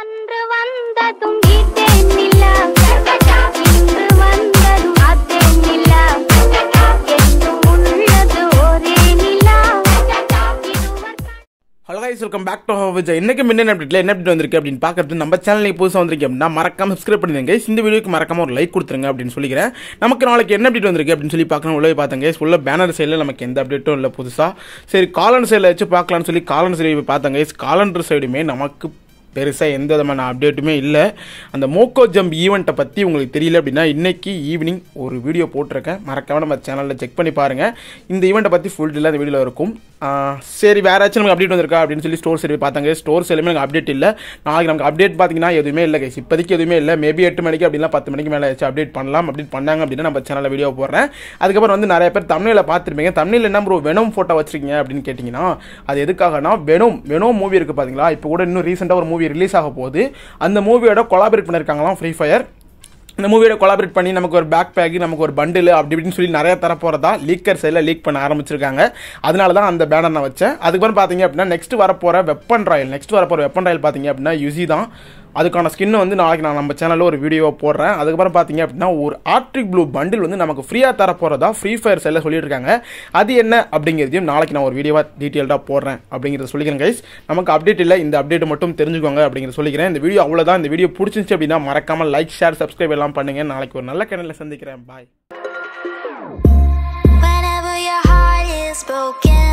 அன்று வந்ததும் ஈட்டேன் நிலா இன்று வந்ததும் ஆத்தேன் நிலா என்றும் உள்ளது ஒரே நிலா இருவர் hello guys welcome back to Vijay இன்னைக்கு மின்னன் அப்டேட்ல என்ன அப்டேட் வந்திருக்கு அப்படின்னு பார்க்கறது நம்ம சேனலுக்கு புதுசாக வந்திருக்கு அப்படின்னா மறக்காம சப்ஸ்கிரைப் பண்ணிடுங்க இந்த வீடியோக்கு மறக்காம ஒரு லைக் கொடுத்துருங்க அப்படின்னு சொல்லிக்கிறேன் நமக்கு நாளைக்கு என்ன அப்டேட் வந்திருக்கு அப்படின்னு சொல்லி பார்க்கணும் உள்ளே பார்த்தாங்க உள்ள பேனர் சைடில் நமக்கு எந்த அப்டேட்டும் இல்லை புதுசாக சரி காலண்டர் சைடில் வச்சு பார்க்கலாம்னு சொல்லி காலண்டர் சைடு பார்த்தாங்க காலண்டர் சைடுமே நமக்கு பெருசாக எந்த விதமான அப்டேட்டுமே இல்லை அந்த மோக்கோ ஜம்ப் ஈவெண்ட்டை பற்றி உங்களுக்கு தெரியல அப்படின்னா இன்றைக்கி ஈவினிங் ஒரு வீடியோ போட்டிருக்கேன் மறக்காம நம்ம சேனலில் செக் பண்ணி பாருங்கள் இந்த ஈவெண்ட்டை பற்றி ஃபுல் டீலாக இந்த வீடியோவில் இருக்கும் ஆஹ் சரி வேறு ஏதாச்சும் நமக்கு அப்டேட் வந்திருக்கா அப்படின்னு சொல்லி ஸ்டோர் சரி பார்த்தாங்க ஸ்டோர் எல்லாமே எனக்கு அப்டேட் இல்லை நாளைக்கு நமக்கு அப்டேட் பார்த்தீங்கன்னா எதுவுமே இல்லை கைஸ் இப்போதைக்கு எதுவுமே இல்லை மேபி எட்டு மணிக்கு அப்படின்னா பத்து மணிக்கு மேலே ஏதாச்சும் அப்டேட் பண்ணலாம் அப்டேட் பண்ணாங்க அப்படின்னா நம்ம சேனலில் வீடியோ போடுறேன் அதுக்கப்புறம் வந்து நிறைய பேர் தமிழில் பார்த்துருப்பீங்க தமிழில் என்ன ப்ரோ வெனம் ஃபோட்டோ வச்சிருக்கீங்க அப்படின்னு கேட்டிங்கன்னா அது எதுக்காகனா வெனம் வெனம் மூவி இருக்குது பார்த்தீங்களா இப்போ கூட இன்னும் ரீசெண்டாக ஒரு மூவி ரிலீஸ் ஆக போகுது அந்த மூவியோட கொலாபரேட் பண்ணியிருக்காங்களாம் ஃப்ரீ ஃபயர் இந்த மூவியோட கொலாபரேட் பண்ணி நமக்கு ஒரு பேக் பேக் நமக்கு ஒரு பண்டில் அப்படி இப்படின்னு சொல்லி நிறைய தர போகிறதா லீக்கர் சைடில் லீக் பண்ண ஆரம்பிச்சிருக்காங்க அதனால தான் அந்த பேனர் நான் வச்சேன் அதுக்கப்புறம் பார்த்தீங்க அப்படின்னா நெக்ஸ்ட் வரப்போகிற வெப்பன் ராயல் நெக்ஸ்ட் வரப்போகிற வெப்பன் ராயல் பார்த்தீங்க அப்படின்னா யுசி தான் அதுக்கான ஸ்கின்னை வந்து நாளைக்கு நான் நம்ம சேனலில் ஒரு வீடியோ போடுறேன் அதுக்கப்புறம் பார்த்தீங்க அப்படின்னா ஒரு ஆர்டிக் ப்ளூ பண்டில் வந்து நமக்கு ஃப்ரீயாக தர போகிறதா ஃப்ரீ ஃபயர் செல்ல சொல்லியிருக்காங்க அது என்ன அப்படிங்கிறதையும் நாளைக்கு நான் ஒரு வீடியோவாக டீட்டெயில்டாக போடுறேன் அப்படிங்கிறத சொல்லிக்கிறேன் கைஸ் நமக்கு அப்டேட் இல்லை இந்த அப்டேட் மட்டும் தெரிஞ்சுக்கோங்க அப்படிங்கிறத சொல்லிக்கிறேன் இந்த வீடியோ அவ்வளோதான் இந்த வீடியோ பிடிச்சிருந்துச்சு அப்படின்னா மறக்காமல் லைக் ஷேர் சப்ஸ்கிரைப் எல்லாம் பண்ணுங்கள் நாளைக்கு ஒரு நல்ல சேனலில் சந்திக்கிறேன் பாய் Whenever your heart is broken